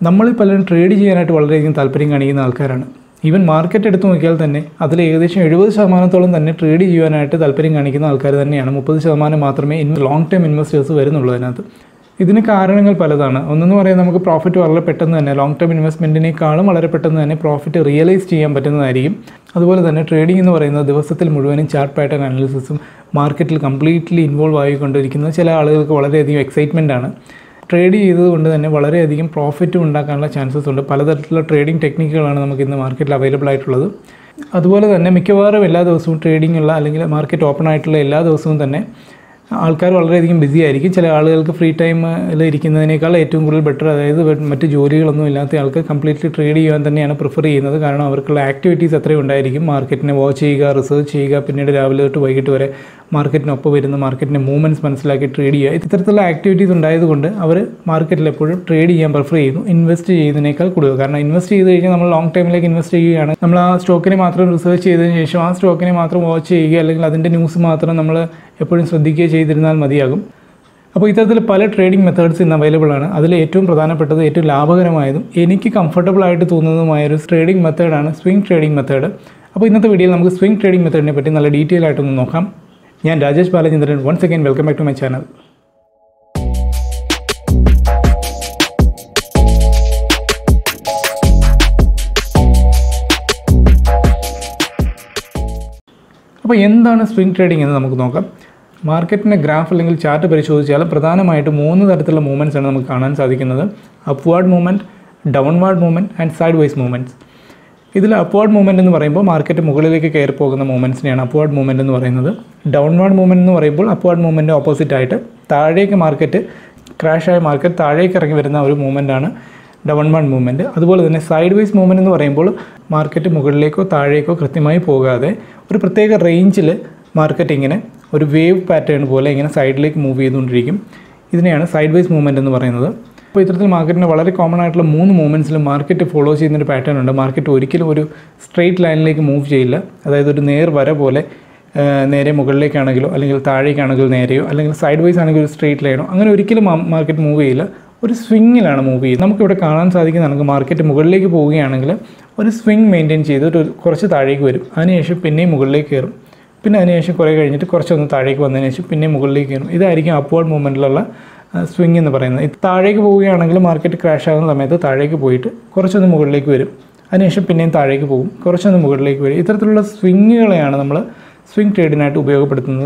നമ്മളിൽ പലരും ട്രേഡ് ചെയ്യാനായിട്ട് വളരെയധികം താല്പര്യം കാണിക്കുന്ന ആൾക്കാരാണ് ഈവൻ മാർക്കറ്റ് എടുത്തു നോക്കിയാൽ തന്നെ അതിൽ ഏകദേശം എഴുപത് ശതമാനത്തോളം തന്നെ ട്രേഡ് ചെയ്യാനായിട്ട് താല്പര്യം കാണിക്കുന്ന ആൾക്കാർ തന്നെയാണ് മുപ്പത് ശതമാനം മാത്രമേ ഇൻ ലോങ് ടൈം ഇൻവെസ്റ്റേഴ്സ് വരുന്നുള്ളൂ അതിനകത്ത് ഇതിന് കാരണങ്ങൾ പലതാണ് ഒന്നെന്ന് പറയാൻ നമുക്ക് പ്രോഫിറ്റ് വളരെ പെട്ടെന്ന് തന്നെ ലോങ് ടൈം ഇൻവെസ്റ്റ്മെൻറ്റിനേക്കാളും വളരെ പെട്ടെന്ന് തന്നെ പ്രോഫിറ്റ് റിയലൈസ് ചെയ്യാൻ പറ്റുന്നതായിരിക്കും അതുപോലെ തന്നെ ട്രേഡിംഗ് എന്ന് പറയുന്നത് ദിവസത്തിൽ മുഴുവനും ചാർട്ട് പാറ്റേൺ അനാലിസിസും മാർക്കറ്റിൽ കംപ്ലീറ്റ്ലി ഇൻവോൾവ് ആയിക്കൊണ്ടിരിക്കുന്നത് ചില ആളുകൾക്ക് വളരെയധികം എക്സൈറ്റ്മെൻ്റ് ആണ് ട്രേഡ് ചെയ്തതുകൊണ്ട് തന്നെ വളരെയധികം പ്രോഫിറ്റും ഉണ്ടാക്കാനുള്ള ചാൻസസ് ഉണ്ട് പലതരത്തിലുള്ള ട്രേഡിംഗ് ടെക്നിക്കുകളാണ് നമുക്ക് ഇന്ന് മാർക്കറ്റിൽ അവൈലബിൾ ആയിട്ടുള്ളത് അതുപോലെ തന്നെ മിക്കവാറും എല്ലാ ദിവസവും ട്രേഡിംഗ് ഉള്ള അല്ലെങ്കിൽ മാർക്കറ്റ് ഓപ്പൺ ആയിട്ടുള്ള എല്ലാ ദിവസവും തന്നെ ആൾക്കാർ വളരെയധികം ബിസി ആയിരിക്കും ചില ആളുകൾക്ക് ഫ്രീ ടൈമിൽ ഇരിക്കുന്നതിനേക്കാൾ ഏറ്റവും കൂടുതൽ ബെറ്റർ അതായത് മറ്റ് ജോലികളൊന്നും ഇല്ലാത്ത ആൾക്ക് കംപ്ലീറ്റ്ലി ട്രേഡ് ചെയ്യാൻ തന്നെയാണ് പ്രിഫർ ചെയ്യുന്നത് കാരണം അവർക്കുള്ള ആക്ടിവിറ്റീസ് അത്രയും ഉണ്ടായിരിക്കും മാർക്കറ്റിനെ വാച്ച് ചെയ്യുക റിസർച്ച് ചെയ്യുക പിന്നീട് രാവിലെ തൊട്ട് വൈകിട്ട് വരെ മാർക്കറ്റിനൊപ്പം വരുന്ന മാർക്കറ്റിൻ്റെ മൂവ്മെൻറ്റ്സ് മനസ്സിലാക്കി ട്രേഡ് ചെയ്യുക ഇത്തരത്തിലുള്ള ആക്ടിവിറ്റീസ് ഉണ്ടായതുകൊണ്ട് അവർ മാർക്കറ്റിൽ എപ്പോഴും ട്രേഡ് ചെയ്യാൻ പ്രിഫർ ചെയ്യുന്നു ഇൻവെസ്റ്റ് ചെയ്യുന്നതിനേക്കാൾ കൂടുതൽ കാരണം ഇൻവെസ്റ്റ് ചെയ്ത് കഴിഞ്ഞാൽ നമ്മൾ ലോങ് ടൈമിലേക്ക് ഇൻവെസ്റ്റ് ചെയ്യുകയാണ് നമ്മൾ ആ സ്റ്റോക്കിനെ മാത്രം റിസർച്ച് ചെയ്തതിന് ശേഷം ആ സ്റ്റോക്കിനെ മാത്രം വാച്ച് ചെയ്യുക അല്ലെങ്കിൽ അതിൻ്റെ ന്യൂസ് മാത്രം നമ്മൾ എപ്പോഴും ശ്രദ്ധിക്കുക ചെയ്തിരുന്നാൽ മതിയാകും അപ്പോൾ ഇത്തരത്തിൽ പല ട്രേഡിംഗ് മെത്തേഡ്സ് ഇന്ന് അവൈലബിൾ ആണ് അതിൽ ഏറ്റവും പ്രധാനപ്പെട്ടത് ഏറ്റവും ലാഭകരമായതും എനിക്ക് കംഫർട്ടബിൾ ആയിട്ട് തോന്നുന്നതുമായ ഒരു ട്രേഡിംഗ് മെത്തേഡാണ് സ്വിംഗ് ട്രേഡിംഗ് മെത്തേഡ് അപ്പോൾ ഇന്നത്തെ വീഡിയോയിൽ നമുക്ക് സ്വിംഗ് ട്രേഡിംഗ് മെത്തേഡിനെ പറ്റി നല്ല ഡീറ്റെയിൽ ആയിട്ടൊന്ന് നോക്കാം ഞാൻ Rajesh Balachandran once again welcome back to my channel അപ്പോൾ എന്താണ് സ്വിംഗ് ട്രേഡിംഗ് എന്ന് നമുക്ക് നോക്കാം മാർക്കറ്റിൻ്റെ ഗ്രാഫ് അല്ലെങ്കിൽ ചാർട്ട് പരിശോധിച്ചാൽ പ്രധാനമായിട്ട് മൂന്ന് തരത്തിലുള്ള മൂവ്മെൻറ്റ്സ് ആണ് നമുക്ക് കാണാൻ സാധിക്കുന്നത് upward movement downward movement and side wise movements ഇതിൽ അപ്വാർഡ് മൂവ്മെൻറ്റ് എന്ന് പറയുമ്പോൾ മാർക്കറ്റ് മുകളിലേക്ക് കയറി പോകുന്ന മൂവ്മെൻറ്റ്സിനെയാണ് അപ്വാർഡ് മൂവ്മെൻറ്റ് എന്ന് പറയുന്നത് ഡൗൺവാർഡ് മൂവ്മെൻറ്റ് എന്ന് പറയുമ്പോൾ അപ്വാർഡ് മൂവ്മെൻറ്റ് ഓപ്പോസിറ്റ് ആയിട്ട് താഴേക്ക് മാർക്കറ്റ് ക്രാഷായ മാർക്കറ്റ് താഴേക്ക് ഇറങ്ങി വരുന്ന ഒരു മൂവ്മെൻറ്റാണ് ഡൗൺവാർഡ് മൂവ്മെൻറ്റ് അതുപോലെ തന്നെ സൈഡ് വൈസ് മൂവ്മെൻറ്റ് എന്ന് പറയുമ്പോൾ മാർക്കറ്റ് മുകളിലേക്കോ താഴേക്കോ കൃത്യമായി പോകാതെ ഒരു പ്രത്യേക റേഞ്ചിൽ മാർക്കറ്റ് ഇങ്ങനെ ഒരു വേവ് പാറ്റേൺ പോലെ ഇങ്ങനെ സൈഡിലേക്ക് മൂവ് ചെയ്തുകൊണ്ടിരിക്കും ഇതിനെയാണ് സൈഡ് വൈസ് മൂവ്മെൻറ്റ് എന്ന് പറയുന്നത് അപ്പോൾ ഇത്തരത്തിൽ മാർക്കറ്റിന് വളരെ കോമൺ ആയിട്ടുള്ള മൂന്ന് മൂവ്മെൻറ്റ്സിൽ മാർക്കറ്റ് ഫോളോ ചെയ്യുന്നൊരു പാറ്റേൺ ഉണ്ട് മാർക്കറ്റ് ഒരിക്കലും ഒരു സ്ട്രെയിറ്റ് ലൈനിലേക്ക് മൂവ് ചെയ്യില്ല അതായത് ഒരു നേർ വര പോലെ ആ, നേരെ മുകളിലേക്കാണെങ്കിലോ അല്ലെങ്കിൽ താഴേക്കാണെങ്കിലോ നേരെയോ അല്ലെങ്കിൽ സൈഡ് വൈസ് ആണെങ്കിൽ ഒരു സ്ട്രെയിറ്റ് ലൈനോ അങ്ങനെ ഒരിക്കലും മാർക്കറ്റ് മൂവ് ചെയ്യില്ല ഒരു സ്വിങ്ങിലാണ് മൂവ് ചെയ്യുന്നത് നമുക്കിവിടെ കാണാൻ സാധിക്കുന്നതാണ് മാർക്കറ്റ് മുകളിലേക്ക് പോവുകയാണെങ്കിൽ ഒരു സ്വിങ് മെയിൻറ്റെയിൻ ചെയ്ത് ഒരു കുറച്ച് താഴേക്ക് വരും അതിനുശേഷം പിന്നെയും മുകളിലേക്ക് കയറും പിന്നെ അതിനുശേഷം കുറേ കഴിഞ്ഞിട്ട് കുറച്ചൊന്ന് താഴേക്ക് വന്നതിന് ശേഷം പിന്നെയും മുകളിലേക്ക് കയറും ഇതായിരിക്കും അപ്വേർഡ് മൂവ്മെൻറ്റിലുള്ള സ്വിങ് എന്ന് പറയുന്നത് ഇത് താഴേക്ക് പോവുകയാണെങ്കിൽ മാർക്കറ്റ് ക്രാഷ് ആകുന്ന സമയത്ത് താഴേക്ക് പോയിട്ട് കുറച്ചൊന്ന് മുകളിലേക്ക് വരും അതിനുശേഷം പിന്നെയും താഴേക്ക് പോകും കുറച്ചൊന്ന് മുകളിലേക്ക് വരും ഇത്തരത്തിലുള്ള സ്വിങ്ങുകളെയാണ് നമ്മൾ സ്വിങ് ട്രേഡിനായിട്ട് ഉപയോഗപ്പെടുത്തുന്നത്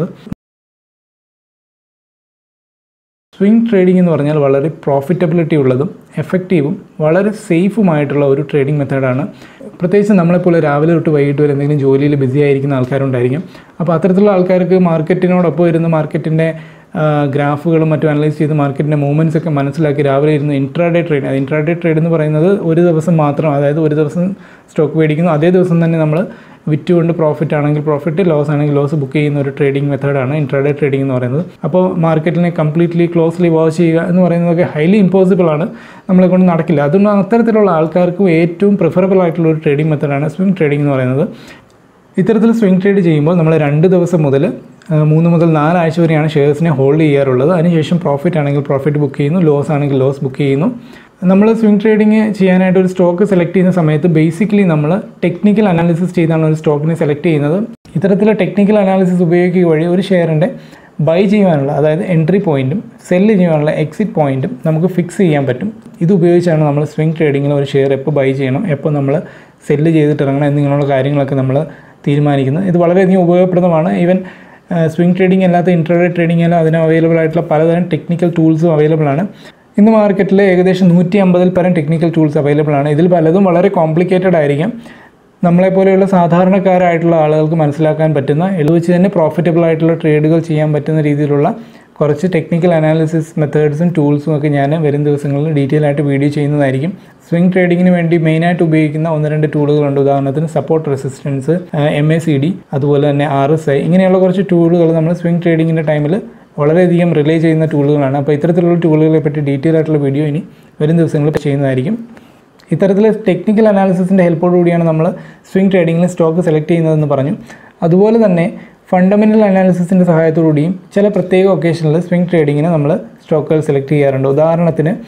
സ്വിംഗ് ട്രേഡിംഗ് എന്ന് പറഞ്ഞാൽ വളരെ പ്രോഫിറ്റബിലിറ്റി ഉള്ളതും എഫക്റ്റീവും വളരെ സേഫുമായിട്ടുള്ള ഒരു ട്രേഡിംഗ് മെത്തേഡാണ് പ്രത്യേകിച്ച് നമ്മളെപ്പോലെ രാവിലെ തൊട്ട് വൈകിട്ട് വരെ എന്തെങ്കിലും ജോലിയിൽ ബിസി ആയിരിക്കുന്ന ആൾക്കാരുണ്ടായിരിക്കും അപ്പോൾ അത്തരത്തിലുള്ള ആൾക്കാർക്ക് മാർക്കറ്റിനോടൊപ്പം ഇരുന്ന് മാർക്കറ്റിൻ്റെ ഗ്രാഫുകളും മറ്റും അനലൈസ് ചെയ്ത് മാർക്കറ്റിൻ്റെ മൂവ്മെൻറ്റ്സ് ഒക്കെ മനസ്സിലാക്കി രാവിലെ ഇരുന്ന് ഇൻട്രാഡേ ട്രേഡ് അത് ഇൻട്രാഡേ ട്രേഡ് എന്ന് പറയുന്നത് ഒരു ദിവസം മാത്രം അതായത് ഒരു ദിവസം സ്റ്റോക്ക് മേടിക്കുന്നു അതേ ദിവസം തന്നെ നമ്മൾ വിറ്റുകൊണ്ട് പ്രോഫിറ്റ് ആണെങ്കിൽ പ്രോഫിറ്റ് ലോസ് ആണെങ്കിൽ ലോസ് ബുക്ക് ചെയ്യുന്ന ഒരു ട്രേഡിംഗ് മെത്തേഡാണ് ഇൻട്രാഡേ ട്രേഡിംഗ് എന്ന് പറയുന്നത് അപ്പോൾ മാർക്കറ്റിനെ കംപ്ലീറ്റ്ലി ക്ലോസ്ലി വാച്ച് ചെയ്യുക എന്ന് പറയുന്നതൊക്കെ ഹൈലി ഇമ്പോസിബിൾ ആണ് നമ്മളെ കൊണ്ട് നടക്കില്ല അതുകൊണ്ട് അത്തരത്തിലുള്ള ആൾക്കാർക്കും ഏറ്റവും പ്രിഫറബിൾ ആയിട്ടുള്ള ഒരു ട്രേഡിംഗ് മെത്തേഡാണ് സ്വിംഗ് ട്രേഡിംഗ് എന്ന് പറയുന്നത് ഇത്തരത്തിൽ സ്വിംഗ് ട്രേഡ് ചെയ്യുമ്പോൾ നമ്മൾ രണ്ട് ദിവസം മുതൽ ആ, മൂന്ന് മുതൽ നാലാഴ്ച വരെയാണ് ഷെയർസിനെ ഹോൾഡ് ചെയ്യാറുള്ളത് അതിനുശേഷം പ്രോഫിറ്റ് ആണെങ്കിൽ പ്രോഫിറ്റ് ബുക്ക് ചെയ്യുന്നു ലോസ് ആണെങ്കിൽ ലോസ് ബുക്ക് ചെയ്യുന്നു നമ്മൾ സ്വിംഗ് ട്രേഡിങ് ചെയ്യാനായിട്ട് ഒരു സ്റ്റോക്ക് സെലക്ട് ചെയ്യുന്ന സമയത്ത് ബേസിക്കലി നമ്മൾ ടെക്നിക്കൽ അനാലിസിസ് ചെയ്താണ് ഒരു സ്റ്റോക്കിനെ സെലക്ട് ചെയ്യുന്നത് ഇത്തരത്തിലുള്ള ടെക്നിക്കൽ അനാലിസിസ് ഉപയോഗിക്കുക വഴി ഒരു ഷെയറിൻ്റെ ബൈ ചെയ്യാനുള്ള അതായത് എൻട്രി പോയിന്റും സെല്ല് ചെയ്യാനുള്ള എക്സിറ്റ് പോയിന്റും നമുക്ക് ഫിക്സ് ചെയ്യാൻ പറ്റും ഇത് ഉപയോഗിച്ചാണ് നമ്മൾ സ്വിംഗ് ട്രേഡിങ്ങിൽ ഒരു ഷെയർ എപ്പോൾ ബൈ ചെയ്യണം എപ്പോൾ നമ്മൾ സെല്ല് ചെയ്തിട്ട് ഇറങ്ങണം എന്നിങ്ങനെയുള്ള കാര്യങ്ങളൊക്കെ നമ്മൾ തീരുമാനിക്കുന്നത് ഇത് വളരെയധികം ഉപയോഗപ്രദമാണ് ഈവൻ സ്വിംഗ് ട്രേഡിംഗ് അല്ലാത്ത ഇൻട്രഡേ ട്രേഡിംഗ് അല്ല അതിന് അവൈലബിൾ ആയിട്ടുള്ള പലതരം ടെക്നിക്കൽ ടൂൾസും അവൈലബിൾ ആണ് ഇന്ന് മാർക്കറ്റിൽ ഏകദേശം നൂറ്റി അമ്പതിൽ പരം ടെക്നിക്കൽ ടൂൾസ് അവൈലബിൾ ആണ് ഇതിൽ പലതും വളരെ കോംപ്ലിക്കേറ്റഡ് ആയിരിക്കാം നമ്മളെപ്പോലെയുള്ള സാധാരണക്കാരായിട്ടുള്ള ആളുകൾക്ക് മനസ്സിലാക്കാൻ പറ്റുന്ന എളുവച്ച് തന്നെ പ്രോഫിറ്റബിൾ ആയിട്ടുള്ള ട്രേഡുകൾ ചെയ്യാൻ പറ്റുന്ന രീതിയിലുള്ള കുറച്ച് ടെക്നിക്കൽ അനാലിസിസ് മെത്തേഡ്സും ടൂൾസും ഒക്കെ ഞാൻ വരും ദിവസങ്ങളിൽ ഡീറ്റെയിൽ ആയിട്ട് വീഡിയോ ചെയ്യുന്നതായിരിക്കും സ്വിംഗ് ട്രേഡിങ്ങിന് വേണ്ടി മെയിനായിട്ട് ഉപയോഗിക്കുന്ന ഒന്ന് രണ്ട് ടൂളുകളുണ്ട് ഉദാഹരണത്തിന് support resistance M A C D അതുപോലെ തന്നെ ആർ എസ് ഐ ഇങ്ങനെയുള്ള കുറച്ച് ടൂളുകൾ നമ്മൾ സ്വിംഗ് ട്രേഡിങ്ങിൻ്റെ ടൈമിൽ വളരെയധികം റിലേ ചെയ്യുന്ന ടൂളുകളാണ് അപ്പോൾ ഇത്തരത്തിലുള്ള ടൂളുകളെ പറ്റി ഡീറ്റെയിൽ ആയിട്ടുള്ള വീഡിയോ ഇനി വരും ദിവസങ്ങളിൽ ചെയ്യുന്നതായിരിക്കും ഇത്തരത്തിൽ ടെക്നിക്കൽ അനാലിസിസിൻ്റെ ഹെൽപ്പോടുകൂടിയാണ് നമ്മൾ സ്വിംഗ് ട്രേഡിങ്ങിൽ സ്റ്റോക്ക് സെലക്ട് ചെയ്യുന്നതെന്ന് പറഞ്ഞു അതുപോലെ തന്നെ ഫണ്ടമെൻ്റൽ അനാലിസിസിൻ്റെ സഹായത്തോടുകൂടിയും ചില പ്രത്യേക ഒക്കേഷനിൽ സ്വിംഗ് ട്രേഡിങ്ങിന് നമ്മൾ സ്റ്റോക്കുകൾ സെലക്ട് ചെയ്യാറുണ്ട് ഉദാഹരണത്തിന്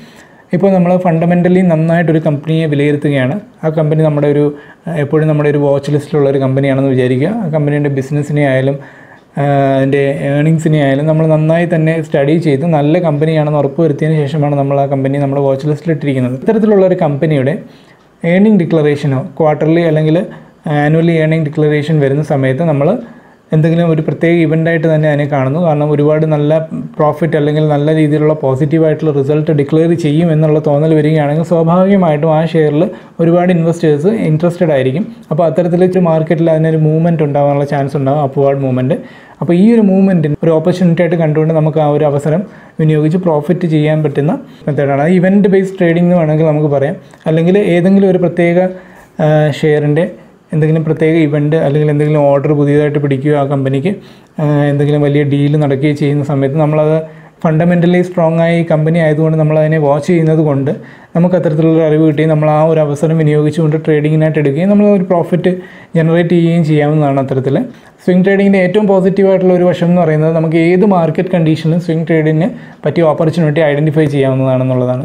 ഇപ്പോൾ നമ്മൾ ഫണ്ടമെൻ്റലി നന്നായിട്ടൊരു കമ്പനിയെ വിലയിരുത്തുകയാണ് ആ കമ്പനി നമ്മുടെ ഒരു എപ്പോഴും നമ്മുടെ ഒരു വാച്ച് ലിസ്റ്റിലുള്ള ഒരു കമ്പനിയാണെന്ന് വിചാരിക്കുക ആ കമ്പനീൻ്റെ ബിസിനസ്സിനെ ആയാലും അതിൻ്റെ ഏണിങ്സിനെ ആയാലും നമ്മൾ നന്നായി തന്നെ സ്റ്റഡി ചെയ്ത് നല്ല കമ്പനിയാണെന്ന് ഉറപ്പ് വരുത്തിയതിന് ശേഷമാണ് നമ്മൾ ആ കമ്പനി നമ്മുടെ വാച്ച് ലിസ്റ്റിൽ ഇട്ടിരിക്കുന്നത് ഇത്തരത്തിലുള്ള ഒരു കമ്പനിയുടെ ഏണിംഗ് ഡിക്ലറേഷനോ ക്വാർട്ടർലി അല്ലെങ്കിൽ ആനുവലി ഏണിംഗ് ഡിക്ലറേഷൻ വരുന്ന സമയത്ത് നമ്മൾ എന്തെങ്കിലും ഒരു പ്രത്യേക ഇവൻ്റായിട്ട് തന്നെ അതിനെ കാണുന്നു കാരണം ഒരുപാട് നല്ല പ്രോഫിറ്റ് അല്ലെങ്കിൽ നല്ല രീതിയിലുള്ള പോസിറ്റീവായിട്ടുള്ള റിസൾട്ട് ഡിക്ലെയർ ചെയ്യും എന്നുള്ള തോന്നൽ വരികയാണെങ്കിൽ സ്വാഭാവികമായിട്ടും ആ ഷെയറിൽ ഒരുപാട് ഇൻവെസ്റ്റേഴ്സ് ഇൻട്രസ്റ്റഡ് ആയിരിക്കും അപ്പോൾ അത്തരത്തിലൊരു മാർക്കറ്റിൽ അതിനൊരു മൂവ്മെൻറ്റ് ഉണ്ടാകാനുള്ള ചാൻസ് ഉണ്ടാകും അപ്വാർഡ് മൂവ്മെൻറ്റ് അപ്പോൾ ഈ ഒരു മൂവ്മെൻറ്റിന് ഒരു ഓപ്പർച്യൂണിറ്റി ആയിട്ട് കണ്ടുകൊണ്ട് നമുക്ക് ആ ഒരു അവസരം വിനിയോഗിച്ച് പ്രോഫിറ്റ് ചെയ്യാൻ പറ്റുന്ന മെത്തേഡാണ് അത് ഇവൻറ്റ് ബേസ്ഡ് ട്രേഡിംഗ് എന്ന് വേണമെങ്കിൽ നമുക്ക് പറയാം അല്ലെങ്കിൽ ഏതെങ്കിലും ഒരു പ്രത്യേക ഷെയറിൻ്റെ എന്തെങ്കിലും പ്രത്യേക ഇവൻ്റ് അല്ലെങ്കിൽ എന്തെങ്കിലും ഓർഡർ പുതിയതായിട്ട് പിടിക്കുകയോ ആ കമ്പനിക്ക് എന്തെങ്കിലും വലിയ ഡീൽ നടക്കുകയോ ചെയ്യുന്ന സമയത്ത് നമ്മളത് ഫണ്ടമെൻ്റലി സ്ട്രോങ് ആയ ഈ കമ്പനി ആയതുകൊണ്ട് നമ്മൾ അതിനെ വാച്ച് ചെയ്യുന്നത് കൊണ്ട് നമുക്ക് അത്തരത്തിലുള്ള അറിവ് കിട്ടുകയും നമ്മൾ ആ ഒരു അവസരം വിനിയോഗിച്ചുകൊണ്ട് ട്രേഡിങ്ങിനായിട്ട് എടുക്കുകയും നമ്മൾ ഒരു പ്രോഫിറ്റ് ജനറേറ്റ് ചെയ്യുകയും ചെയ്യാവുന്നതാണ് അത്തരത്തിൽ സ്വിംഗ് ട്രേഡിങ്ങിൻ്റെ ഏറ്റവും പോസിറ്റീവായിട്ടുള്ള ഒരു വശം എന്ന് പറയുന്നത് നമുക്ക് ഏത് മാർക്കറ്റ് കണ്ടീഷനിലും സ്വിംഗ് ട്രേഡിങ്ങിന് പറ്റിയ ഓപ്പർച്യൂണിറ്റി ഐഡൻറ്റിഫൈ ചെയ്യാവുന്നതാണെന്നുള്ളതാണ്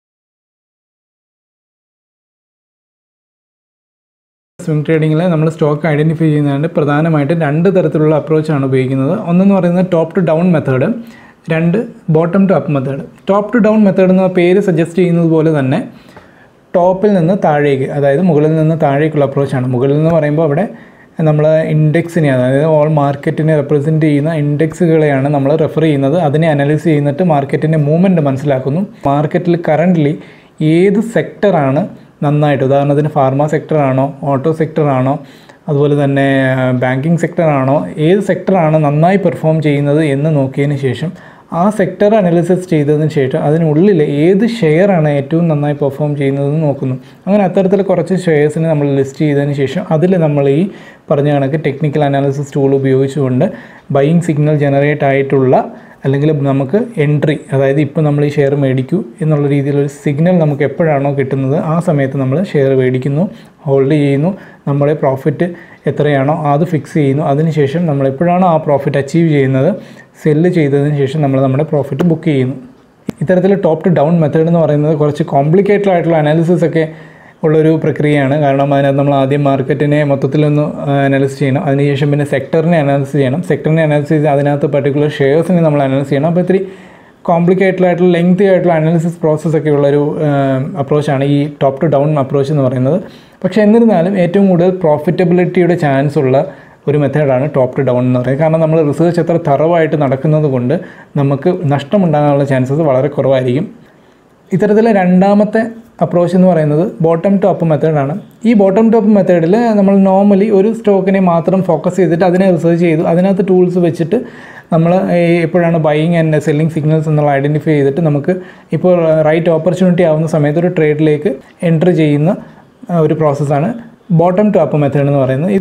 സ്വിംഗ് ട്രേഡിങ്ങിൽ നമ്മൾ സ്റ്റോക്ക് ഐഡൻറ്റിഫൈ ചെയ്യുന്നതുകൊണ്ട് പ്രധാനമായിട്ടും രണ്ട് തരത്തിലുള്ള അപ്രോച്ചാണ് ഉപയോഗിക്കുന്നത് ഒന്നെന്ന് പറയുന്നത് ടോപ്പ് ടു ഡൗൺ മെത്തേഡ് രണ്ട് bottom to up method top to down method എന്ന പേര് സജസ്റ്റ് ചെയ്യുന്നത് പോലെ തന്നെ ടോപ്പിൽ നിന്ന് താഴേക്ക് അതായത് മുകളിൽ നിന്ന് താഴേക്കുള്ള അപ്രോച്ചാണ് മുകളിൽ നിന്ന് പറയുമ്പോൾ അവിടെ നമ്മൾ ഇൻഡെക്സിനെ അതായത് ഓൾ മാർക്കറ്റിനെ റെപ്രസെൻറ്റ് ചെയ്യുന്ന ഇൻഡെക്സുകളെയാണ് നമ്മൾ റെഫർ ചെയ്യുന്നത് അതിനെ അനലൈസ് ചെയ്യുന്നിട്ട് മാർക്കറ്റിൻ്റെ മൂവ്മെൻറ്റ് മനസ്സിലാക്കുന്നു മാർക്കറ്റിൽ കറൻ്റ്ലി ഏത് സെക്ടറാണ് നന്നായിട്ട് ഉദാഹരണത്തിന് ഫാർമ സെക്ടറാണോ ഓട്ടോ സെക്ടറാണോ അതുപോലെ തന്നെ ബാങ്കിങ് സെക്ടറാണോ ഏത് സെക്ടറാണ് നന്നായി പെർഫോം ചെയ്യുന്നത് എന്ന് നോക്കിയതിന് ശേഷം ആ സെക്ടർ അനാലിസിസ് ചെയ്തതിന് ശേഷം അതിനുള്ളിൽ ഏത് ഷെയറാണ് ഏറ്റവും നന്നായി പെർഫോം ചെയ്യുന്നതെന്ന് നോക്കുന്നു അങ്ങനെ അത്തരത്തിൽ കുറച്ച് ഷെയർസിനെ നമ്മൾ ലിസ്റ്റ് ചെയ്തതിന് ശേഷം അതിൽ നമ്മൾ ഈ പറഞ്ഞ കണക്ക് ടെക്നിക്കൽ അനാലിസിസ് ടൂൾ ഉപയോഗിച്ചുകൊണ്ട് ബൈയിങ് സിഗ്നൽ ജനറേറ്റ് ആയിട്ടുള്ള അല്ലെങ്കിൽ നമുക്ക് എൻട്രി അതായത് ഇപ്പോൾ നമ്മൾ ഈ ഷെയർ മേടിക്കൂ എന്നുള്ള രീതിയിലൊരു സിഗ്നൽ നമുക്ക് എപ്പോഴാണോ കിട്ടുന്നത് ആ സമയത്ത് നമ്മൾ ഷെയർ മേടിക്കുന്നു ഹോൾഡ് ചെയ്യുന്നു നമ്മുടെ പ്രോഫിറ്റ് എത്രയാണോ അത് ഫിക്സ് ചെയ്യുന്നു അതിനുശേഷം നമ്മൾ എപ്പോഴാണോ ആ പ്രോഫിറ്റ് അച്ചീവ് ചെയ്യുന്നത് സെല്ല് ചെയ്തതിന് ശേഷം നമ്മൾ നമ്മുടെ പ്രോഫിറ്റ് ബുക്ക് ചെയ്യുന്നു ഇത്തരത്തിൽ ടോപ്പ് ടു ഡൗൺ മെത്തേഡ് എന്ന് പറയുന്നത് കുറച്ച് കോംപ്ലിക്കേറ്റഡ് ആയിട്ടുള്ള അനാലിസിസ് ഒക്കെ ഉള്ളൊരു പ്രക്രിയയാണ് കാരണം അതിനകത്ത് നമ്മൾ ആദ്യം മാർക്കറ്റിനെ മൊത്തത്തിലൊന്ന് അനാലിസ് ചെയ്യണം അതിനുശേഷം പിന്നെ സെക്ടറിനെ അനാലിസ് ചെയ്യണം സെക്ടറിനെ അനാലിസ് ചെയ്ത് അതിനകത്ത് പർട്ടിക്കുലർ ഷെയർസിനെ നമ്മൾ അനാലിസ് ചെയ്യണം അപ്പോൾ ഇത്തിരി കോംപ്ലിക്കേറ്റഡ് ആയിട്ടുള്ള ലെങ്തി ആയിട്ടുള്ള അനാലിസിസ് പ്രോസസ്സ് ഒക്കെ ഉള്ളൊരു അപ്രോച്ചാണ് ഈ ടോപ്പ് ടു ഡൗൺ അപ്രോച്ച് എന്ന് പറയുന്നത് പക്ഷേ എന്നിരുന്നാലും ഏറ്റവും കൂടുതൽ പ്രോഫിറ്റബിലിറ്റിയുടെ ചാൻസ് ഉള്ള ഒരു മെത്തേഡാണ് ടോപ്പ് ടു ഡൗൺ എന്ന് പറയുന്നത് കാരണം നമ്മൾ റിസർച്ച് എത്ര തറവായിട്ട് നടക്കുന്നത് കൊണ്ട് നമുക്ക് നഷ്ടമുണ്ടാകാനുള്ള ചാൻസസ് വളരെ കുറവായിരിക്കും ഇത്തരത്തിലെ രണ്ടാമത്തെ അപ്രോച്ച് എന്ന് പറയുന്നത് ബോട്ടം ടു അപ്പ് മെത്തേഡാണ് ഈ ബോട്ടം ടു അപ്പ് മെത്തേഡിൽ നമ്മൾ നോർമലി ഒരു സ്റ്റോക്കിനെ മാത്രം ഫോക്കസ് ചെയ്തിട്ട് അതിനെ റിസർച്ച് ചെയ്തു അതിനകത്ത് ടൂൾസ് വെച്ചിട്ട് നമ്മൾ എപ്പോഴാണ് ബൈയിങ് ആൻഡ് സെല്ലിംഗ് സിഗ്നൽസ് എന്നുള്ള ഐഡൻറ്റിഫൈ ചെയ്തിട്ട് നമുക്ക് ഇപ്പോൾ റൈറ്റ് ഓപ്പർച്യൂണിറ്റി ആവുന്ന സമയത്ത് ഒരു ട്രേഡിലേക്ക് എൻട്രി ചെയ്യുന്ന ഒരു പ്രോസസ്സാണ് ബോട്ടം ടു അപ്പ് മെത്തേഡ് എന്ന് പറയുന്നത്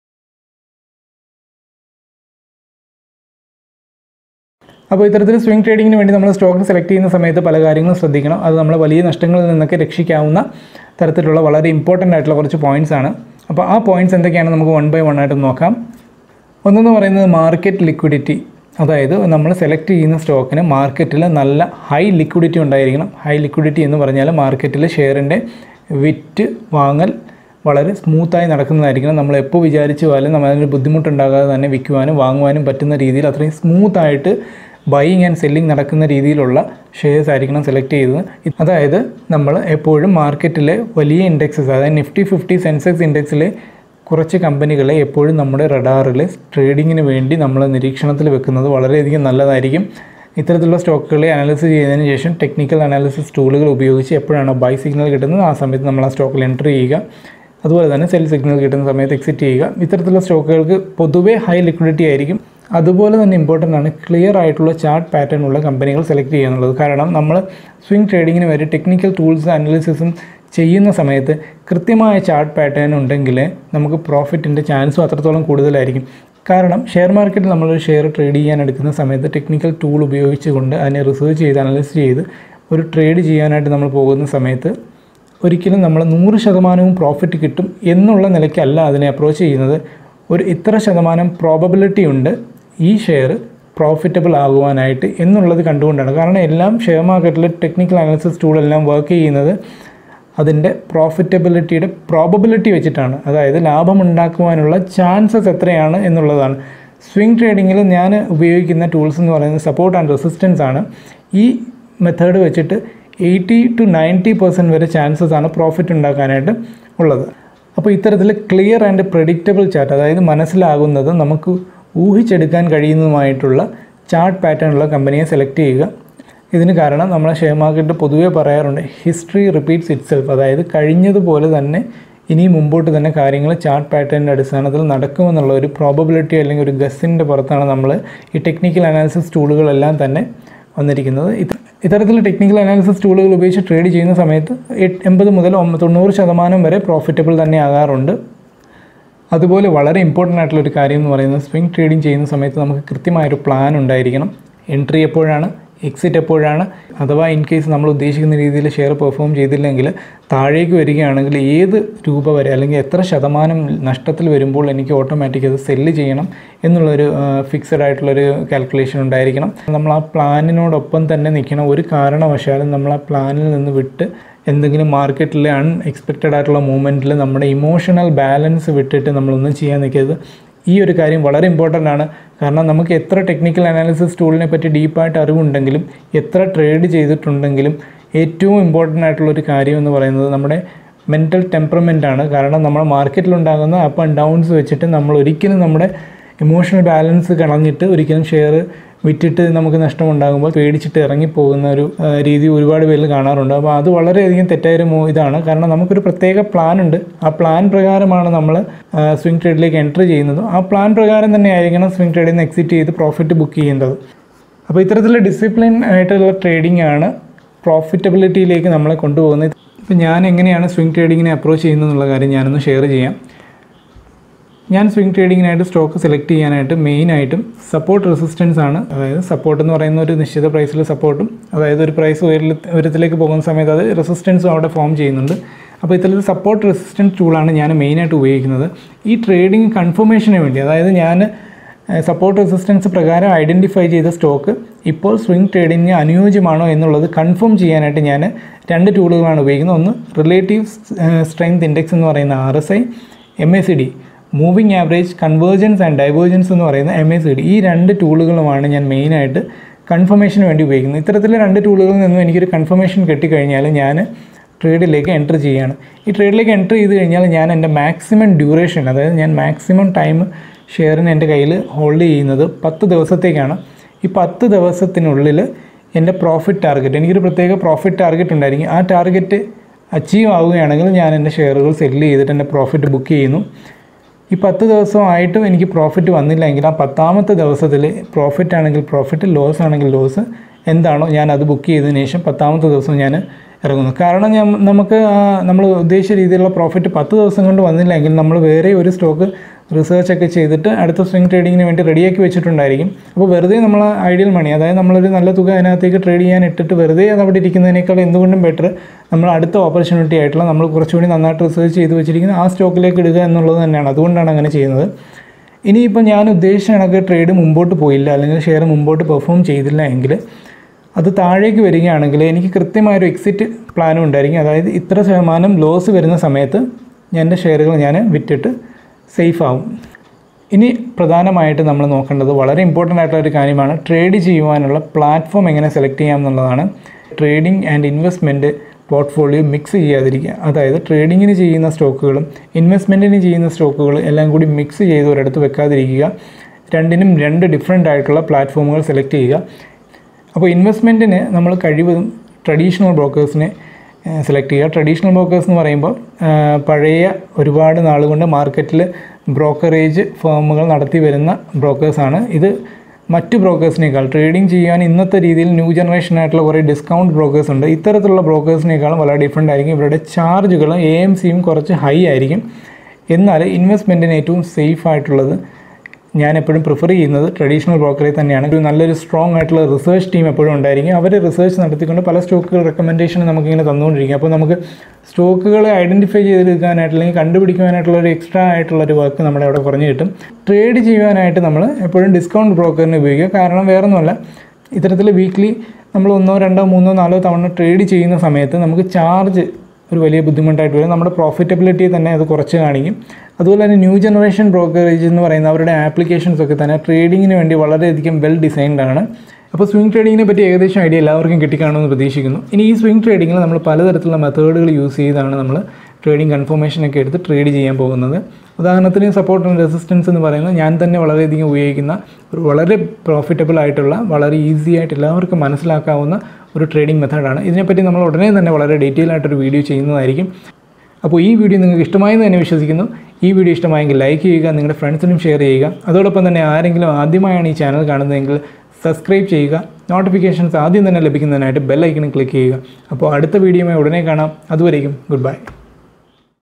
അപ്പോൾ ഇത്തരത്തിൽ സ്വിംഗ് ട്രേഡിങ്ങിന് വേണ്ടി നമ്മൾ സ്റ്റോക്ക് സെലക്ട് ചെയ്യുന്ന സമയത്ത് പല കാര്യങ്ങളും ശ്രദ്ധിക്കണം അത് നമ്മളെ വലിയ നഷ്ടങ്ങളിൽ നിന്നൊക്കെ രക്ഷിക്കാവുന്ന തരത്തിലുള്ള വളരെ ഇമ്പോർട്ടൻ്റ് ആയിട്ടുള്ള കുറച്ച് പോയിൻറ്റ്സ് ആണ് അപ്പോൾ ആ പോയിൻറ്റ്സ് എന്തൊക്കെയാണ് നമുക്ക് വൺ ബൈ വൺ ആയിട്ട് നോക്കാം ഒന്നെന്ന് പറയുന്നത് മാർക്കറ്റ് ലിക്വിഡിറ്റി അതായത് നമ്മൾ സെലക്ട് ചെയ്യുന്ന സ്റ്റോക്കിന് മാർക്കറ്റിൽ നല്ല ഹൈ ലിക്വിഡിറ്റി ഉണ്ടായിരിക്കണം ഹൈ ലിക്വിഡിറ്റി എന്ന് പറഞ്ഞാൽ മാർക്കറ്റിൽ ഷെയറിൻ്റെ വിറ്റ് വാങ്ങൽ വളരെ സ്മൂത്തായി നടക്കുന്നതായിരിക്കണം നമ്മൾ എപ്പോൾ വിചാരിച്ചു പോയാലും നമ്മൾ അതിന് ബുദ്ധിമുട്ടുണ്ടാകാതെ തന്നെ വിൽക്കുവാനും വാങ്ങുവാനും പറ്റുന്ന രീതിയിൽ അത്രയും സ്മൂത്തായിട്ട് ബൈയിങ് ആൻഡ് സെല്ലിംഗ് നടക്കുന്ന രീതിയിലുള്ള ഷെയർസ് ആയിരിക്കണം സെലക്ട് ചെയ്തത് അതായത് നമ്മൾ എപ്പോഴും മാർക്കറ്റിലെ വലിയ ഇൻഡെക്സസ് അതായത് നിഫ്റ്റി ഫിഫ്റ്റി സെൻസെക്സ് ഇൻഡെക്സിലെ കുറച്ച് കമ്പനികളെ എപ്പോഴും നമ്മുടെ റഡാറിൽ ട്രേഡിങ്ങിന് വേണ്ടി നമ്മൾ നിരീക്ഷണത്തിൽ വെക്കുന്നത് വളരെയധികം നല്ലതായിരിക്കും ഇത്തരത്തിലുള്ള സ്റ്റോക്കുകളെ അനാലിസിസ് ചെയ്തതിന് ശേഷം ടെക്നിക്കൽ അനാലിസിസ് ടൂളുകൾ ഉപയോഗിച്ച് എപ്പോഴാണ് ബൈ സിഗ്നൽ കിട്ടുന്നത് ആ സമയത്ത് നമ്മൾ ആ സ്റ്റോക്കിൽ എൻട്രി ചെയ്യുക അതുപോലെ തന്നെ സെൽ സിഗ്നൽ കിട്ടുന്ന സമയത്ത് എക്സിറ്റ് ചെയ്യുക ഇത്തരത്തിലുള്ള സ്റ്റോക്കുകൾക്ക് പൊതുവേ ഹൈ ലിക്വിഡിറ്റി ആയിരിക്കും അതുപോലെ തന്നെ ഇമ്പോർട്ടൻ്റ് ആണ് ക്ലിയർ ആയിട്ടുള്ള ചാർട്ട് പാറ്റേൺ ഉള്ള കമ്പനികൾ സെലക്ട് ചെയ്യുക എന്നുള്ളത് കാരണം നമ്മൾ സ്വിംഗ് ട്രേഡിങ്ങിന് വേണ്ടി ടെക്നിക്കൽ ടൂൾസ് അനാലിസിസും ചെയ്യുന്ന സമയത്ത് കൃത്യമായ ചാർട്ട് പാറ്റേൺ ഉണ്ടെങ്കിൽ നമുക്ക് പ്രോഫിറ്റിൻ്റെ ചാൻസും അത്രത്തോളം കൂടുതലായിരിക്കും കാരണം ഷെയർ മാർക്കറ്റിൽ നമ്മളൊരു ഷെയർ ട്രേഡ് ചെയ്യാൻ എടുക്കുന്ന സമയത്ത് ടെക്നിക്കൽ ടൂൾ ഉപയോഗിച്ചുകൊണ്ട് അതിനെ റിസർച്ച് ചെയ്ത് അനലൈസ് ചെയ്ത് ഒരു ട്രേഡ് ചെയ്യാനായിട്ട് നമ്മൾ പോകുന്ന സമയത്ത് ഒരിക്കലും നമ്മൾ നൂറ് ശതമാനവും പ്രോഫിറ്റ് കിട്ടും എന്നുള്ള നിലയ്ക്കല്ല അതിനെ അപ്രോച്ച് ചെയ്യുന്നത് ഒരു ഇത്ര ശതമാനം പ്രോബബിലിറ്റി ഉണ്ട് ഈ ഷെയർ പ്രോഫിറ്റബിൾ ആകുവാനായിട്ട് എന്നുള്ളത് കണ്ടുകൊണ്ടാണ് കാരണം എല്ലാം ഷെയർ മാർക്കറ്റിൽ ടെക്നിക്കൽ അനാലിസിസ് ടൂളെല്ലാം വർക്ക് ചെയ്യുന്നത് അതിൻ്റെ പ്രോഫിറ്റബിലിറ്റിയുടെ പ്രോബബിലിറ്റി വെച്ചിട്ടാണ് അതായത് ലാഭം ഉണ്ടാക്കുവാനുള്ള ചാൻസസ് എത്രയാണ് എന്നുള്ളതാണ് സ്വിംഗ് ട്രേഡിങ്ങിൽ ഞാൻ ഉപയോഗിക്കുന്ന ടൂൾസ് എന്ന് പറയുന്നത് സപ്പോർട്ട് ആൻഡ് റെസിസ്റ്റൻസ് ആണ് ഈ മെത്തേഡ് വെച്ചിട്ട് എയ്റ്റി ടു നയൻറ്റി പെർസെൻറ്റ് വരെ ചാൻസസ് ആണ് പ്രോഫിറ്റ് ഉണ്ടാക്കാനായിട്ട് ഉള്ളത് അപ്പോൾ ഇത്തരത്തിൽ ക്ലിയർ ആൻഡ് പ്രഡിക്റ്റബിൾ ചാർട്ട് അതായത് മനസ്സിലാകുന്നത് നമുക്ക് ഊഹിച്ചെടുക്കാൻ കഴിയുന്നതുമായിട്ടുള്ള ചാർട്ട് പാറ്റേണുള്ള കമ്പനിയെ സെലക്ട് ചെയ്യുക ഇതിന് കാരണം നമ്മളെ ഷെയർ മാർക്കറ്റ് പൊതുവേ പറയാറുണ്ട് ഹിസ്റ്ററി റിപ്പീറ്റ്സ് ഇറ്റ് സെൽഫ് അതായത് കഴിഞ്ഞതുപോലെ തന്നെ ഇനി മുമ്പോട്ട് തന്നെ കാര്യങ്ങൾ ചാർട്ട് പാറ്റേണിൻ്റെ അടിസ്ഥാനത്തിൽ നടക്കുമെന്നുള്ള ഒരു പ്രോബബിലിറ്റി അല്ലെങ്കിൽ ഒരു ഗസ്സിൻ്റെ പുറത്താണ് നമ്മൾ ഈ ടെക്നിക്കൽ അനാലിസിസ് ടൂളുകളെല്ലാം തന്നെ വന്നിരിക്കുന്നത് ഇത് ഇത്തരത്തിൽ ടെക്നിക്കൽ അനാലിസിസ് ടൂളുകൾ ഉപയോഗിച്ച് ട്രേഡ് ചെയ്യുന്ന സമയത്ത് എട്ട് എൺപത് മുതൽ ഒമ്പ- തൊണ്ണൂറ് ശതമാനം വരെ പ്രോഫിറ്റബിൾ തന്നെ ആകാറുണ്ട് അതുപോലെ വളരെ ഇമ്പോർട്ടൻ്റ് ആയിട്ടുള്ള ഒരു കാര്യം എന്ന് പറയുന്നത് സ്വിംഗ് ട്രേഡിംഗ് ചെയ്യുന്ന സമയത്ത് നമുക്ക് കൃത്യമായൊരു പ്ലാൻ ഉണ്ടായിരിക്കണം എൻട്രി എപ്പോഴാണ് എക്സിറ്റ് എപ്പോഴാണ് അഥവാ ഇൻ കേസ് നമ്മൾ ഉദ്ദേശിക്കുന്ന രീതിയിൽ ഷെയർ പെർഫോം ചെയ്തില്ലെങ്കിൽ താഴേക്ക് വരികയാണെങ്കിൽ ഏത് രൂപ വരെ അല്ലെങ്കിൽ എത്ര ശതമാനം നഷ്ടത്തിൽ വരുമ്പോൾ എനിക്ക് ഓട്ടോമാറ്റിക് അത് സെല്ല് ചെയ്യണം എന്നുള്ളൊരു ഫിക്സഡ് ആയിട്ടുള്ളൊരു കാൽക്കുലേഷൻ ഉണ്ടായിരിക്കണം നമ്മൾ ആ പ്ലാനിനോടൊപ്പം തന്നെ നിൽക്കണം ഒരു കാരണവശാലും നമ്മൾ ആ പ്ലാനിൽ നിന്ന് വിട്ട് എന്തെങ്കിലും മാർക്കറ്റിലെ അൺഎക്സ്പെക്റ്റഡ് ആയിട്ടുള്ള മൂവ്മെൻറ്റിൽ നമ്മുടെ ഇമോഷണൽ ബാലൻസ് വിട്ടിട്ട് നമ്മളൊന്നും ചെയ്യാൻ നിൽക്കരുത് ഈ ഒരു കാര്യം വളരെ ഇമ്പോർട്ടൻ്റ് ആണ് കാരണം നമുക്ക് എത്ര ടെക്നിക്കൽ അനാലിസിസ് ടൂളിനെ പറ്റി ഡീപ്പായിട്ട് അറിവുണ്ടെങ്കിലും എത്ര ട്രേഡ് ചെയ്തിട്ടുണ്ടെങ്കിലും ഏറ്റവും ഇമ്പോർട്ടൻ്റ് ആയിട്ടുള്ള ഒരു കാര്യം എന്ന് പറയുന്നത് നമ്മുടെ മെൻറ്റൽ ടെമ്പറമെൻ്റ് ആണ് കാരണം നമ്മൾ മാർക്കറ്റിലുണ്ടാകുന്ന അപ്പ് ആൻഡ് ഡൗൺസ് വെച്ചിട്ട് നമ്മൾ ഒരിക്കലും നമ്മുടെ ഇമോഷണൽ ബാലൻസ് കളഞ്ഞിട്ട് ഒരിക്കലും ഷെയർ വിറ്റിട്ട് നമുക്ക് നഷ്ടമുണ്ടാകുമ്പോൾ പേടിച്ചിട്ട് ഇറങ്ങിപ്പോകുന്ന ഒരു ആ, രീതി ഒരുപാട് പേരിൽ കാണാറുണ്ട് അപ്പോൾ അത് വളരെയധികം തെറ്റായൊരു മൂ ഇതാണ് കാരണം നമുക്കൊരു പ്രത്യേക പ്ലാൻ ഉണ്ട് ആ പ്ലാൻ പ്രകാരമാണ് നമ്മൾ സ്വിംഗ് ട്രേഡിലേക്ക് എൻട്രി ചെയ്യുന്നത് ആ പ്ലാൻ പ്രകാരം തന്നെ ആയിരിക്കണം സ്വിംഗ് ട്രേഡിൽ നിന്ന് എക്സിറ്റ് ചെയ്ത് പ്രോഫിറ്റ് ബുക്ക് ചെയ്യേണ്ടത് അപ്പോൾ ഇത്തരത്തിലുള്ള ഡിസിപ്ലിൻ ആയിട്ടുള്ള ട്രേഡിംഗ് ആണ് പ്രോഫിറ്റബിലിറ്റിയിലേക്ക് നമ്മളെ കൊണ്ടുപോകുന്നത് ഇപ്പോൾ ഞാൻ എങ്ങനെയാണ് സ്വിംഗ് ട്രേഡിങ്ങിനെ അപ്രോച്ച് ചെയ്യുന്നത് എന്നുള്ള കാര്യം ഞാനൊന്ന് ഷെയർ ചെയ്യാം ഞാൻ സ്വിംഗ് ട്രേഡിങ്ങിനായിട്ട് സ്റ്റോക്ക് സെലക്ട് ചെയ്യാനായിട്ട് മെയിനായിട്ടും സപ്പോർട്ട് റെസിസ്റ്റൻസ് ആണ് അതായത് സപ്പോർട്ട് എന്ന് പറയുന്ന ഒരു നിശ്ചിത പ്രൈസിൽ സപ്പോർട്ടും അതായത് ഒരു പ്രൈസ് ഉയരൽ ഉയരത്തിലേക്ക് പോകുന്ന സമയത്ത് അത് റെസിസ്റ്റൻസും അവിടെ ഫോം ചെയ്യുന്നുണ്ട് അപ്പോൾ ഇത്തരത്തിൽ സപ്പോർട്ട് റെസിസ്റ്റൻസ് ടൂളാണ് ഞാൻ മെയിനായിട്ട് ഉപയോഗിക്കുന്നത് ഈ ട്രേഡിംഗ് കൺഫർമേഷന് വേണ്ടി അതായത് ഞാൻ സപ്പോർട്ട് റെസിസ്റ്റൻസ് പ്രകാരം ഐഡൻറ്റിഫൈ ചെയ്ത സ്റ്റോക്ക് ഇപ്പോൾ സ്വിംഗ് ട്രേഡിങ്ങിന് അനുയോജ്യമാണോ എന്നുള്ളത് കൺഫേം ചെയ്യാനായിട്ട് ഞാൻ രണ്ട് ടൂളുകളാണ് ഉപയോഗിക്കുന്നത് ഒന്ന് റിലേറ്റീവ് സ്ട്രെങ്ത് ഇൻഡെക്സ് എന്ന് പറയുന്ന R S I M A C D moving average convergence and divergence എന്ന് പറയുന്ന എം എ സി ഡി ഈ രണ്ട് ടൂളുകളുമാണ് ഞാൻ മെയിനായിട്ട് കൺഫർമേഷന് വേണ്ടി ഉപയോഗിക്കുന്നത് ഇത്തരത്തിലുള്ള രണ്ട് ടൂളുകളിൽ നിന്നും എനിക്കൊരു കൺഫർമേഷൻ കിട്ടിക്കഴിഞ്ഞാൽ ഞാൻ ട്രേഡിലേക്ക് എൻറ്റർ ചെയ്യുകയാണ് ഈ ട്രേഡിലേക്ക് എൻറ്റർ ചെയ്ത് കഴിഞ്ഞാൽ ഞാൻ എൻ്റെ മാക്സിമം ഡ്യൂറേഷൻ അതായത് ഞാൻ മാക്സിമം ടൈം ഷെയറിന് എൻ്റെ കയ്യിൽ ഹോൾഡ് ചെയ്യുന്നത് പത്ത് ദിവസത്തേക്കാണ് ഈ പത്ത് ദിവസത്തിനുള്ളിൽ എൻ്റെ പ്രോഫിറ്റ് ടാർഗറ്റ് എനിക്കൊരു പ്രത്യേക പ്രോഫിറ്റ് ടാർഗറ്റ് ഉണ്ടായിരിക്കും ആ ടാർഗറ്റ് അച്ചീവ് ആവുകയാണെങ്കിൽ ഞാൻ എൻ്റെ ഷെയറുകൾ സെല്ല് ചെയ്തിട്ട് എൻ്റെ പ്രോഫിറ്റ് ബുക്ക് ചെയ്യുന്നു ഈ പത്ത് ദിവസമായിട്ടും എനിക്ക് പ്രോഫിറ്റ് വന്നില്ല എങ്കിൽ ആ പത്താമത്തെ ദിവസത്തിൽ പ്രോഫിറ്റ് ആണെങ്കിൽ പ്രോഫിറ്റ് ലോസ് ആണെങ്കിൽ ലോസ് എന്താണോ ഞാൻ അത് ബുക്ക് ചെയ്തതിന് ശേഷം പത്താമത്തെ ദിവസം ഞാൻ ഇറങ്ങുന്നു കാരണം ഞാൻ നമുക്ക് ആ നമ്മൾ ഉദ്ദേശിച്ച രീതിയിലുള്ള പ്രോഫിറ്റ് പത്ത് ദിവസം കൊണ്ട് വന്നില്ലെങ്കിൽ നമ്മൾ വേറെ ഒരു സ്റ്റോക്ക് റിസർച്ച് ഒക്കെ ചെയ്തിട്ട് അടുത്ത സ്വിംഗ് ട്രേഡിങ്ങിന് വേണ്ടി റെഡിയാക്കി വെച്ചിട്ടുണ്ടായിരിക്കും അപ്പോൾ വെറുതെ നമ്മൾ ഐഡിയൽ മണി അതായത് നമ്മളൊരു നല്ല തുക അതിനകത്തേക്ക് ട്രേഡ് ചെയ്യാൻ ഇട്ടിട്ട് വെറുതെ അത് അവിടെ ഇരിക്കുന്നതിനേക്കാൾ എന്തുകൊണ്ടും ബെറ്റർ നമ്മൾ അടുത്ത ഓപ്പർച്യൂണിറ്റി ആയിട്ടുള്ള നമ്മൾ കുറച്ചുകൂടി നന്നായിട്ട് റിസർച്ച് ചെയ്ത് വെച്ചിരിക്കുന്ന ആ സ്റ്റോക്കിലേക്ക് ഇടുക എന്നുള്ളത് തന്നെയാണ് അതുകൊണ്ടാണ് അങ്ങനെ ചെയ്യുന്നത് ഇനിയിപ്പോൾ ഞാൻ ഉദ്ദേശിച്ച കണക്ക് ട്രേഡ് മുമ്പോട്ട് പോയില്ല അല്ലെങ്കിൽ ഷെയർ മുമ്പോട്ട് പെർഫോം ചെയ്തില്ല എങ്കിൽ അത് താഴേക്ക് വരികയാണെങ്കിൽ എനിക്ക് കൃത്യമായൊരു എക്സിറ്റ് പ്ലാനും ഉണ്ടായിരിക്കും അതായത് ഇത്ര ശതമാനം ലോസ് വരുന്ന സമയത്ത് ഞാൻ എൻ്റെ ഷെയറുകൾ ഞാൻ വിറ്റിട്ട് സേഫ് ആവും ഇനി പ്രധാനമായിട്ട് നമ്മൾ നോക്കേണ്ടത് വളരെ ഇമ്പോർട്ടൻ്റ് ആയിട്ടുള്ള ഒരു കാര്യമാണ് ട്രേഡ് ചെയ്യുവാനുള്ള പ്ലാറ്റ്ഫോം എങ്ങനെ സെലക്ട് ചെയ്യാം എന്നുള്ളതാണ് trading and investment portfolio mix ചെയ്യാതിരിക്കുക അതായത് ട്രേഡിങ്ങിന് ചെയ്യുന്ന സ്റ്റോക്കുകളും ഇൻവെസ്റ്റ്മെൻറ്റിന് ചെയ്യുന്ന സ്റ്റോക്കുകൾ എല്ലാം കൂടി മിക്സ് ചെയ്ത് ഒരിടത്ത് വെക്കാതിരിക്കുക രണ്ടിനും രണ്ട് ഡിഫറെൻ്റ് ആയിട്ടുള്ള പ്ലാറ്റ്ഫോമുകൾ സെലക്ട് ചെയ്യുക അപ്പോൾ ഇൻവെസ്റ്റ്മെൻറ്റിന് നമ്മൾ കഴിവതും ട്രഡീഷണൽ ബ്രോക്കേഴ്സിനെ സെലക്ട് ചെയ്യുക ട്രഡീഷണൽ ബ്രോക്കേഴ്സ് എന്ന് പറയുമ്പോൾ ആ, പഴയ ഒരുപാട് നാളുകൊണ്ട് മാർക്കറ്റിൽ ബ്രോക്കറേജ് ഫേമുകൾ നടത്തി വരുന്ന ബ്രോക്കേഴ്സാണ് ഇത് മറ്റ് ബ്രോക്കേഴ്സിനേക്കാൾ ട്രേഡിംഗ് ചെയ്യാൻ ഇന്നത്തെ രീതിയിൽ ന്യൂ ജനറേഷൻ ആയിട്ടുള്ള കുറേ ഡിസ്കൗണ്ട് ബ്രോക്കേഴ്സ് ഉണ്ട് ഇത്തരത്തിലുള്ള ബ്രോക്കേഴ്സിനേക്കാളും വളരെ ഡിഫറെൻ്റ് ആയിരിക്കും ഇവരുടെ ചാർജുകൾ എ എം സിയും കുറച്ച് ഹൈ ആയിരിക്കും എന്നാൽ ഇൻവെസ്റ്റ്മെൻറ്റിന് ഏറ്റവും സേഫ് ആയിട്ടുള്ളത് ഞാൻ എപ്പോഴും പ്രിഫർ ചെയ്യുന്നത് ട്രഡീഷണൽ ബ്രോക്കറെ തന്നെയാണ് ഒരു നല്ലൊരു സ്ട്രോങ് ആയിട്ടുള്ള റിസർച്ച് ടീം എപ്പോഴും ഉണ്ടായിരിക്കും അവർ റിസർച്ച് നടത്തിക്കൊണ്ട് പല സ്റ്റോക്കുകൾ റെക്കമെൻഡേഷൻ നമുക്കിങ്ങനെ തന്നുകൊണ്ടിരിക്കും അപ്പോൾ നമുക്ക് സ്റ്റോക്കുകൾ ഐഡൻറ്റിഫൈ ചെയ്തെടുക്കാനായിട്ട് അല്ലെങ്കിൽ കണ്ടുപിടിക്കുവാനായിട്ടുള്ള ഒരു എക്സ്ട്രാ ആയിട്ടുള്ള ഒരു വർക്ക് നമ്മുടെ അവിടെ കുറഞ്ഞു കിട്ടും ട്രേഡ് ചെയ്യുവാനായിട്ട് നമ്മൾ എപ്പോഴും ഡിസ്കൗണ്ട് ബ്രോക്കറിനെ ഉപയോഗിക്കുക കാരണം വേറൊന്നുമല്ല ഇത്തരത്തിൽ വീക്ക്ലി നമ്മൾ ഒന്നോ രണ്ടോ മൂന്നോ നാലോ തവണ ട്രേഡ് ചെയ്യുന്ന സമയത്ത് നമുക്ക് ചാർജ് ഒരു വലിയ ബുദ്ധിമുട്ടായിട്ട് വരും നമ്മുടെ പ്രോഫിറ്റബിലിറ്റി തന്നെ അത് കുറച്ച് കാണിക്കും അതുപോലെ തന്നെ ന്യൂ ജനറേഷൻ ബ്രോക്കറേജ് എന്ന് പറയുന്ന അവരുടെ ആപ്ലിക്കേഷൻസ് ഒക്കെ തന്നെ ട്രേഡിങ്ങിന് വേണ്ടി വളരെയധികം വെൽ ഡിസൈൻഡ് ആണ് അപ്പോൾ സ്വിംഗ് ട്രേഡിങ്ങിനെ പറ്റി ഏകദേശം ഐഡിയ എല്ലാവർക്കും കിട്ടിക്കാണുമെന്ന് പ്രതീക്ഷിക്കുന്നു ഇനി ഈ സ്വിംഗ് ട്രേഡിങ്ങിൽ നമ്മൾ പലതരത്തിലുള്ള മെത്തേഡുകൾ യൂസ് ചെയ്താണ് നമ്മൾ ട്രേഡിംഗ് കൺഫർമേഷൻ ഒക്കെ എടുത്ത് ട്രേഡ് ചെയ്യാൻ പോകുന്നത് ഉദാഹരണത്തിന് സപ്പോർട്ട് ആൻഡ് റെസിസ്റ്റൻസ് എന്ന് പറയുന്നത് ഞാൻ തന്നെ വളരെയധികം ഉപയോഗിക്കുന്ന ഒരു വളരെ പ്രോഫിറ്റബിൾ ആയിട്ടുള്ള വളരെ ഈസി ആയിട്ട് എല്ലാവർക്കും മനസ്സിലാക്കാവുന്ന ഒരു ട്രേഡിംഗ് മെത്തേഡാണ് ഇതിനെപ്പറ്റി നമ്മൾ ഉടനെ തന്നെ വളരെ ഡീറ്റെയിൽ ആയിട്ടൊരു വീഡിയോ ചെയ്യുന്നതായിരിക്കും അപ്പോൾ ഈ വീഡിയോ നിങ്ങൾക്ക് ഇഷ്ടമായെന്ന് തന്നെ വിശ്വസിക്കുന്നു ഈ വീഡിയോ ഇഷ്ടമായെങ്കിൽ ലൈക്ക് ചെയ്യുക നിങ്ങളുടെ ഫ്രണ്ട്സിനും ഷെയർ ചെയ്യുക അതോടൊപ്പം തന്നെ ആരെങ്കിലും ആദ്യമായാണ് ഈ ചാനൽ കാണുന്നതെങ്കിൽ സബ്സ്ക്രൈബ് ചെയ്യുക നോട്ടിഫിക്കേഷൻസ് ആദ്യം തന്നെ ലഭിക്കുന്നതിനായിട്ട് ബെൽ ഐക്കണിൽ ക്ലിക്ക് ചെയ്യുക അപ്പോൾ അടുത്ത വീഡിയോയുമായി ഉടനെ കാണാം അതുവരേക്കും ഗുഡ് ബൈ